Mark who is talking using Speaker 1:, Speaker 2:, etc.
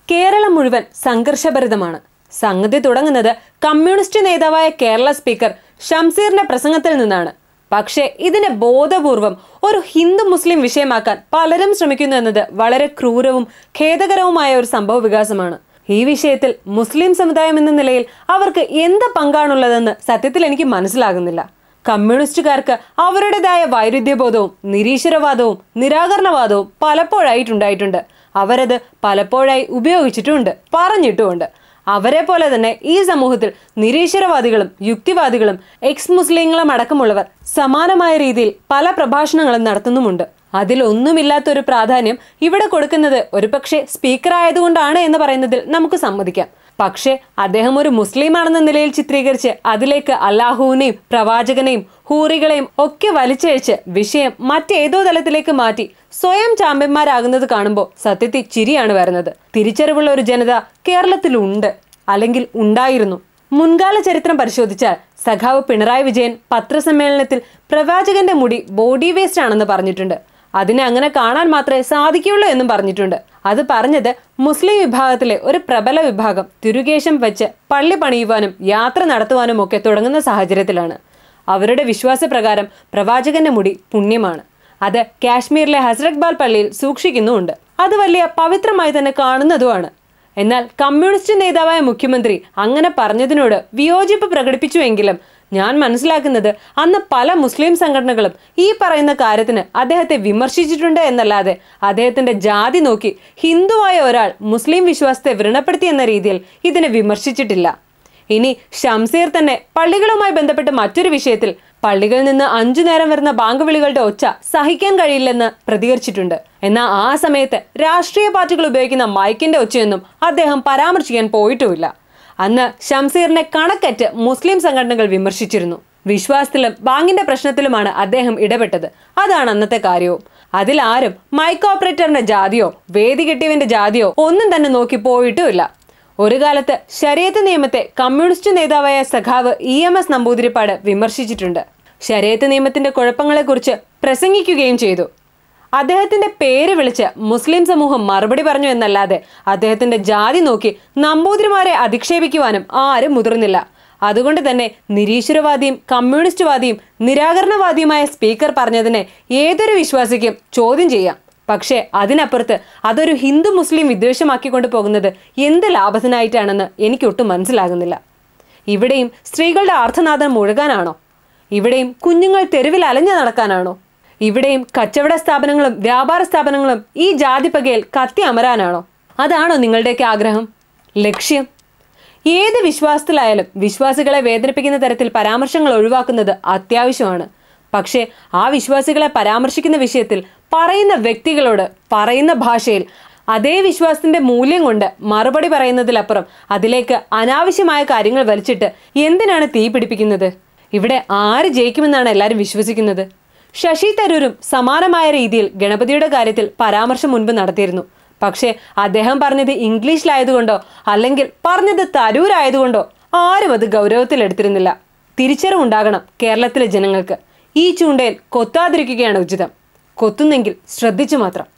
Speaker 1: കേരളം മുഴുവൻ സംഘർഷഭരിതമാണ് സംഗതി തുടങ്ങുന്നത് കമ്മ്യൂണിസ്റ്റ് നേതാവായ കേരള സ്പീക്കർ ഷംസീറിന്റെ പ്രസംഗത്തിൽ നിന്നാണ് പക്ഷേ ഇതിനെ ബോധപൂർവം ഒരു ഹിന്ദു മുസ്ലിം വിഷയമാക്കാൻ പലരും ശ്രമിക്കുന്നു എന്നത് വളരെ ക്രൂരവും ഖേദകരവുമായ ഒരു സംഭവ വികാസമാണ് ഈ വിഷയത്തിൽ മുസ്ലിം സമുദായം എന്ന നിലയിൽ അവർക്ക് എന്ത് പങ്കാണുള്ളതെന്ന് സത്യത്തിൽ എനിക്ക് മനസ്സിലാകുന്നില്ല കമ്മ്യൂണിസ്റ്റുകാർക്ക് അവരുടേതായ വൈരുദ്ധ്യബോധവും നിരീശ്വരവാദവും നിരാകരണവാദവും പലപ്പോഴായിട്ടുണ്ടായിട്ടുണ്ട് അവരത് പലപ്പോഴായി ഉപയോഗിച്ചിട്ടുമുണ്ട് പറഞ്ഞിട്ടുമുണ്ട് അവരെ പോലെ തന്നെ ഈ സമൂഹത്തിൽ നിരീശ്വരവാദികളും യുക്തിവാദികളും എക്സ് മുസ്ലിങ്ങളും അടക്കമുള്ളവർ സമാനമായ രീതിയിൽ പല പ്രഭാഷണങ്ങളും നടത്തുന്നുമുണ്ട് അതിലൊന്നുമില്ലാത്തൊരു പ്രാധാന്യം ഇവിടെ കൊടുക്കുന്നത് ഒരുപക്ഷെ സ്പീക്കർ ആയതുകൊണ്ടാണ് എന്ന് പറയുന്നതിൽ നമുക്ക് സമ്മതിക്കാം പക്ഷേ അദ്ദേഹം ഒരു മുസ്ലിം ആണെന്ന നിലയിൽ ചിത്രീകരിച്ച് അതിലേക്ക് അല്ലാഹുവിനെയും പ്രവാചകനെയും ഹൂറികളെയും ഒക്കെ വലിച്ചഴിച്ച് വിഷയം മറ്റേതോ തലത്തിലേക്ക് മാറ്റി സ്വയം ചാമ്പ്യന്മാരാകുന്നത് കാണുമ്പോൾ സത്യത്തിൽ ചിരിയാണ് വരുന്നത് തിരിച്ചറിവുള്ള ഒരു ജനത കേരളത്തിലുണ്ട് അല്ലെങ്കിൽ ഉണ്ടായിരുന്നു മുൻകാല ചരിത്രം പരിശോധിച്ചാൽ സഖാവ് പിണറായി വിജയൻ പത്രസമ്മേളനത്തിൽ പ്രവാചകന്റെ മുടി ബോഡി വേസ്റ്റ് ആണെന്ന് പറഞ്ഞിട്ടുണ്ട് അതിനെ അങ്ങനെ കാണാൻ മാത്രമേ സാധിക്കുകയുള്ളൂ എന്നും പറഞ്ഞിട്ടുണ്ട് അത് പറഞ്ഞത് മുസ്ലിം വിഭാഗത്തിലെ ഒരു പ്രബല വിഭാഗം തിരുകേശം വെച്ച് പള്ളി പണിയുവാനും യാത്ര നടത്തുവാനും ഒക്കെ തുടങ്ങുന്ന സാഹചര്യത്തിലാണ് അവരുടെ വിശ്വാസപ്രകാരം പ്രവാചകന്റെ മുടി പുണ്യമാണ് അത് കാശ്മീരിലെ ഹസ്രത് ബാൽ പള്ളിയിൽ സൂക്ഷിക്കുന്നുമുണ്ട് അത് വലിയ പവിത്രമായി തന്നെ കാണുന്നതുമാണ് എന്നാൽ കമ്മ്യൂണിസ്റ്റ് നേതാവായ മുഖ്യമന്ത്രി അങ്ങനെ പറഞ്ഞതിനോട് വിയോജിപ്പ് പ്രകടിപ്പിച്ചുവെങ്കിലും ഞാൻ മനസ്സിലാക്കുന്നത് അന്ന് പല മുസ്ലിം സംഘടനകളും ഈ പറയുന്ന കാര്യത്തിന് അദ്ദേഹത്തെ വിമർശിച്ചിട്ടുണ്ട് എന്നല്ലാതെ അദ്ദേഹത്തിന്റെ ജാതി നോക്കി ഹിന്ദുവായ ഒരാൾ മുസ്ലിം വിശ്വാസത്തെ വ്രണപ്പെടുത്തി എന്ന രീതിയിൽ ഇതിനെ വിമർശിച്ചിട്ടില്ല ഇനി ഷംസീർ തന്നെ പള്ളികളുമായി ബന്ധപ്പെട്ട് മറ്റൊരു വിഷയത്തിൽ പള്ളികളിൽ നിന്ന് അഞ്ചു നേരം വരുന്ന ബാങ്ക് വിളികളുടെ ഒച്ച സഹിക്കാൻ കഴിയില്ലെന്ന് പ്രതികരിച്ചിട്ടുണ്ട് എന്നാൽ ആ സമയത്ത് രാഷ്ട്രീയ പാർട്ടികൾ ഉപയോഗിക്കുന്ന മൈക്കിന്റെ ഒച്ചയൊന്നും അദ്ദേഹം പരാമർശിക്കാൻ പോയിട്ടുമില്ല അന്ന് ഷംസീറിനെ കണക്കറ്റ് മുസ്ലിം സംഘടനകൾ വിമർശിച്ചിരുന്നു വിശ്വാസത്തിലും ബാങ്കിന്റെ പ്രശ്നത്തിലുമാണ് അദ്ദേഹം ഇടപെട്ടത് അതാണ് അന്നത്തെ കാര്യവും അതിൽ ആരും മൈക്ക് ഓപ്പറേറ്ററിന്റെ ജാതിയോ വേദി കെട്ടിയവന്റെ ജാതിയോ ഒന്നും തന്നെ നോക്കി പോയിട്ടുമില്ല ഒരു കാലത്ത് ശരീരത്ത് നിയമത്തെ കമ്മ്യൂണിസ്റ്റ് നേതാവായ സഖാവ് ഇ എം എസ് നമ്പൂതിരിപ്പാട് വിമർശിച്ചിട്ടുണ്ട് ശരീരത്ത് നിയമത്തിന്റെ കുഴപ്പങ്ങളെക്കുറിച്ച് പ്രസംഗിക്കുകയും ചെയ്തു അദ്ദേഹത്തിന്റെ പേര് വിളിച്ച് മുസ്ലിം സമൂഹം മറുപടി പറഞ്ഞു എന്നല്ലാതെ അദ്ദേഹത്തിന്റെ ജാതി നോക്കി നമ്പൂതിരിമാരെ അധിക്ഷേപിക്കുവാനും ആരും മുതിർന്നില്ല അതുകൊണ്ട് തന്നെ നിരീശ്വരവാദിയും കമ്മ്യൂണിസ്റ്റുവാദിയും നിരാകരണവാദിയുമായ സ്പീക്കർ പറഞ്ഞതിനെ ഏതൊരു വിശ്വാസിക്കും ചോദ്യം ചെയ്യാം പക്ഷേ അതിനപ്പുറത്ത് അതൊരു ഹിന്ദു മുസ്ലിം വിദ്വേഷമാക്കിക്കൊണ്ട് പോകുന്നത് എന്ത് ലാഭത്തിനായിട്ടാണെന്ന് എനിക്കൊട്ടും മനസ്സിലാകുന്നില്ല ഇവിടെയും സ്ത്രീകളുടെ ആർത്ഥനാദം മുഴുകാനാണോ ഇവിടെയും കുഞ്ഞുങ്ങൾ തെരുവിൽ അലഞ്ഞു നടക്കാനാണോ ഇവിടെയും കച്ചവട സ്ഥാപനങ്ങളും വ്യാപാര സ്ഥാപനങ്ങളും ഈ ജാതിപ്പകയിൽ കത്തി അമരാനാണോ അതാണോ നിങ്ങളുടെയൊക്കെ ആഗ്രഹം ലക്ഷ്യം ഏത് വിശ്വാസത്തിലായാലും വിശ്വാസികളെ വേദനിപ്പിക്കുന്ന തരത്തിൽ പരാമർശങ്ങൾ ഒഴിവാക്കുന്നത് അത്യാവശ്യമാണ് പക്ഷേ ആ വിശ്വാസികളെ പരാമർശിക്കുന്ന വിഷയത്തിൽ പറയുന്ന വ്യക്തികളോട് പറയുന്ന ഭാഷയിൽ അതേ വിശ്വാസത്തിന്റെ മൂല്യം കൊണ്ട് മറുപടി പറയുന്നതിലപ്പുറം അതിലേക്ക് അനാവശ്യമായ കാര്യങ്ങൾ വലിച്ചിട്ട് എന്തിനാണ് തീ പിടിപ്പിക്കുന്നത് ഇവിടെ ആര് ജയിക്കുമെന്നാണ് എല്ലാവരും വിശ്വസിക്കുന്നത് ശശി തരൂരും സമാനമായ രീതിയിൽ ഗണപതിയുടെ കാര്യത്തിൽ പരാമർശം മുൻപ് നടത്തിയിരുന്നു പക്ഷേ അദ്ദേഹം പറഞ്ഞത് ഇംഗ്ലീഷിലായതുകൊണ്ടോ അല്ലെങ്കിൽ പറഞ്ഞത് തരൂരായതുകൊണ്ടോ ആരും അത് ഗൗരവത്തിലെടുത്തിരുന്നില്ല തിരിച്ചറിവുണ്ടാകണം കേരളത്തിലെ ജനങ്ങൾക്ക് ഈ ചൂണ്ടയിൽ കൊത്താതിരിക്കുകയാണ് ഉചിതം കൊത്തുന്നെങ്കിൽ ശ്രദ്ധിച്ചു മാത്രം